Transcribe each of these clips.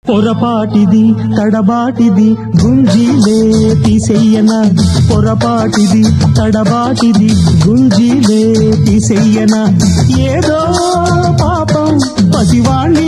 పొరపాటిది తడబాటిది గుంజీలే తీసెయ్యన పొరపాటిది తడబాటిది గుంజీలే తీసెయ్యన ఏదో పాపం పసివాణ్ణి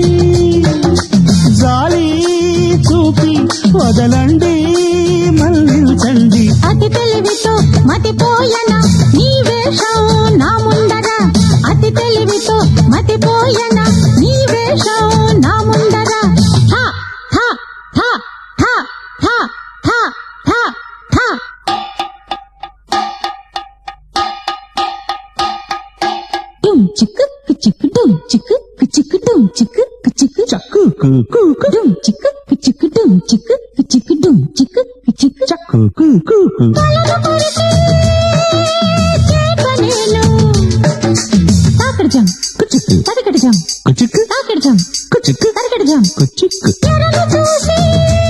జాలి చూపి వదలండి మళ్ళించండి అతి తెలివితో మతిపోయన నీ వేషం నా ముందర అతి తెలివితో మతిపోయన నీ వేషం నా ముందర హ హ హ హ హ హ హ హ డుమ్ చిక్కు చిక్కు డుమ్ చిక్కు చిక్కు డుమ్ చిక్కు చిక్కు చక్కు కు కు కు, డుమ్ చిక్కు చిక్కు డుమ్ చిక్కు చిక్కు డుమ్ చిక్కు చిక్కు చక్కు కు కు కు. తాకడజం కుచిక్కు తరకడజం కుచిక్కు తాకడజం కుచిక్కు తరకడజం కుచిక్కు ఎరను చూసి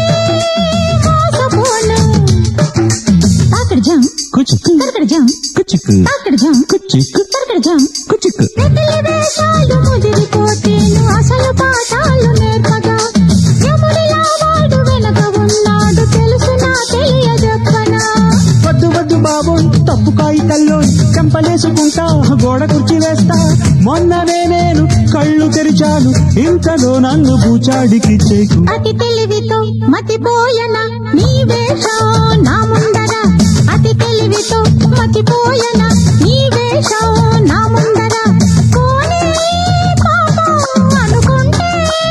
మోసపోను తాకడజం కుచిక్కు తరకడజం కుచిక్కు తాకడజం కుచిక్కు తరకడజం కుచిక్కు రెతిలి వేషాలు ముదిరిపోతేను అసలు పాఠాలు నేర్పగా యముడిలా వాడు వెనక ఉన్నాడు తెలుసు నా తెలియజెప్పనా వద్దు వద్దు బాబోయ్ తప్పు కాగితల్లో చెంపలేసుకుంటా గోడ కుర్చీ వేస్తా మొన్ననే నేను కళ్ళు తెరిచాను ఇంతలో నన్ను బూచాడికి చేకు అతి తెలివితో మతిపోయన నీ వేషం నా ముందర అతి తెలివితో మతిపోయన నీ వేషం నా ముందర పోనీ పాపం అనుకుంటే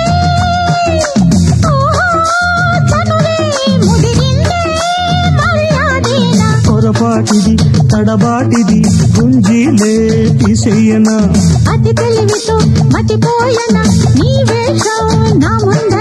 ఓహో చనువే ముదిరిందే మర్యాదేనా పొరపాటిది తడబాటిది గుంజీలే తీసేయనా అతి తెలివితో మతిపోయన నీ వేషం నా ముందర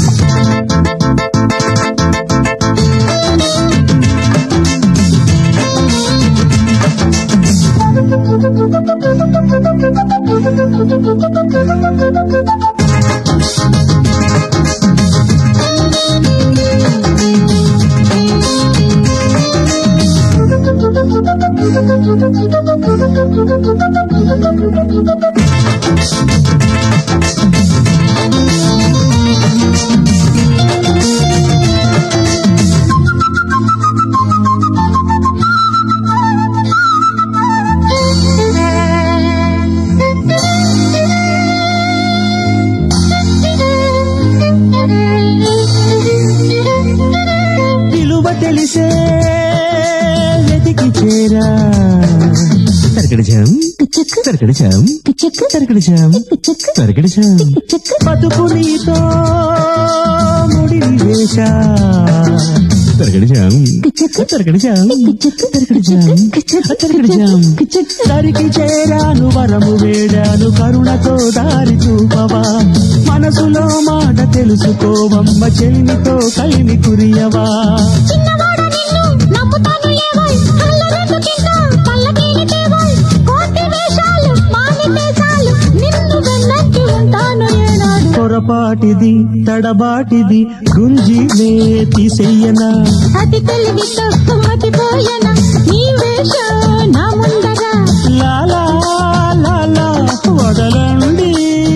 విలువ తెలిసే వెతికి చేరా తరగడి జాం చెక్కు తరగడి జాం చెక్కు తరగడి జాం చెక్కు తరగడి జాం చెక్కు బతుకు నీతో ముడిని వేశా తరగడి జాం చెక్కు తరగడి జాం తరగడి జాం తరగడి జాం దరికి చేరాను వరము వేడాను కరుణతో దారి చూపవా మనసులో మాట తెలుసుకోవమ్మ చెల్లితో కలిమి కురియవా చిన్నవాడ నిన్ను నమ్ముతాను ఏవోయ్ అల్లరెందు కింద పల్లకీని తేవోయ్ కోటి వేషాలు మానితే చాలు నిన్ను వెన్నట్టు ఉంటాను ఏనాడు పొరపాటిది తడబాటిది గుంజిలే తీసెయ్యనా అతి తెలివితో మతిపోయన నీ వేషం నా ముందర లాలా లాలా వదలండి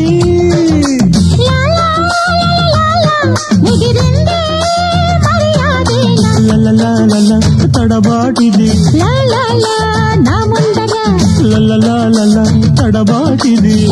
లాలా లాలా ముదిరిందే మర్యాదేనా లలలాలల తడబాటిది లాలా నా ముందర లలలాలల తడబాటిది